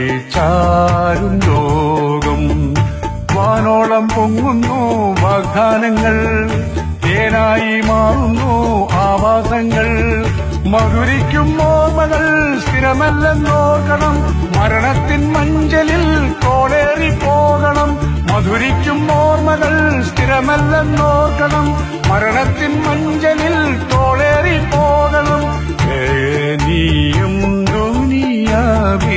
ചാരും ലോകം വാനോളം പൊങ്ങുന്നു വാഗ്ദാനങ്ങൾ തേനായി മാറുന്നു ആവാസങ്ങൾ മധുരിക്കും ഓർമ്മകൾ സ്ഥിരമല്ലെന്നോർക്കണം മരണത്തിൻ മഞ്ചലിൽ കോളേറി പോകണം മധുരിക്കും ഓർമ്മകൾ സ്ഥിരമല്ലെന്നോർക്കണം മരണത്തിൻ മഞ്ചലിൽ കോളേറി പോകണം നീയും ദുനിയാവി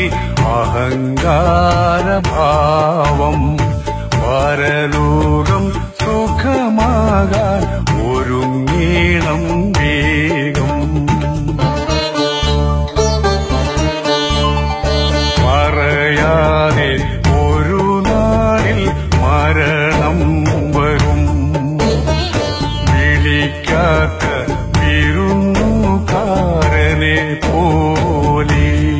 അഹങ്കാരഭാവം പരലോകം സുഖമാകാൻ ഒരുങ്ങീണം വേഗം പറയാതെ ഒരു നാളിൽ മരണം വരും വിളിക്കാത്ത വിരുന്നുകാരനെ പോലെ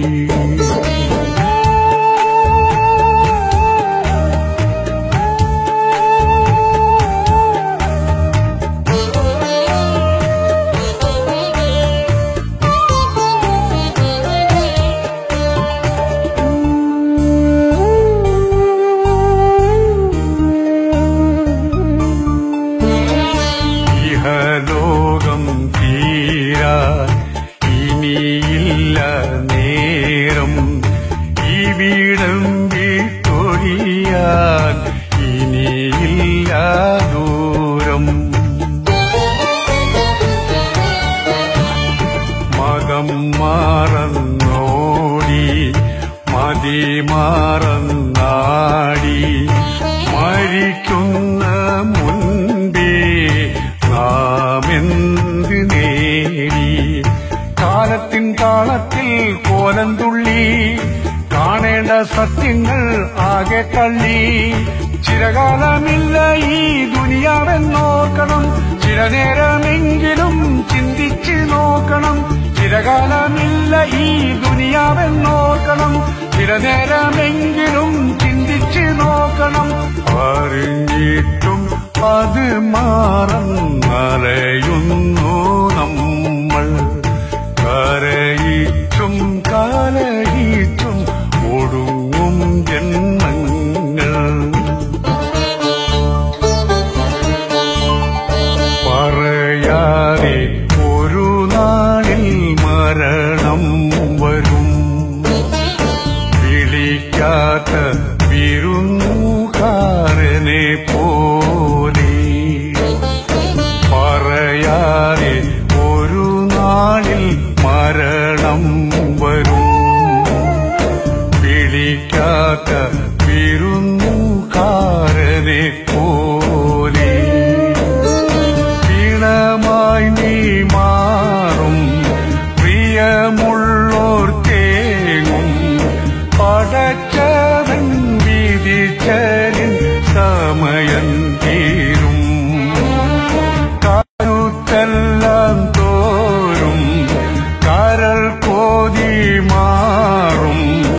ഇഹലോകം തീരാൻ ഇനിയില്ല നേരം ഈ വീടം വിട്ടൊഴിയാൻ ഇനിയില്ല ദൂരം മതം മാറന്നോടി മതി മാറന്നാടി മരിക്കുന്ന മുൻപേ നാം എന്ത് നേടി കാലത്തിൻ താളത്തിൽ കോലം തുള്ളി കാണേണ്ട സത്യങ്ങൾ ആകെ തള്ളി ചിരകാലമില്ല ഈ ദുനിയാവെന്നോർക്കണം ചിരനേരമെങ്കിലും ചിന്തിച്ച് നോക്കണം ചിരകാലമില്ല ഈ ദുനിയാവെന്നോർക്കണം ചിരനേരമെങ്കിലും ചിന്തിച്ച് നോക്കണം അറിഞ്ഞിട്ടും അത് മാറന്നറിയുന്നു നമ്മൾ കരയിച്ചും കലഹിച്ചും ഒടുങ്ങും ജന്മങ്ങൾ പറയാതെ ഒരു നാളിൽ മരണം വരും വിളിക്കാത്ത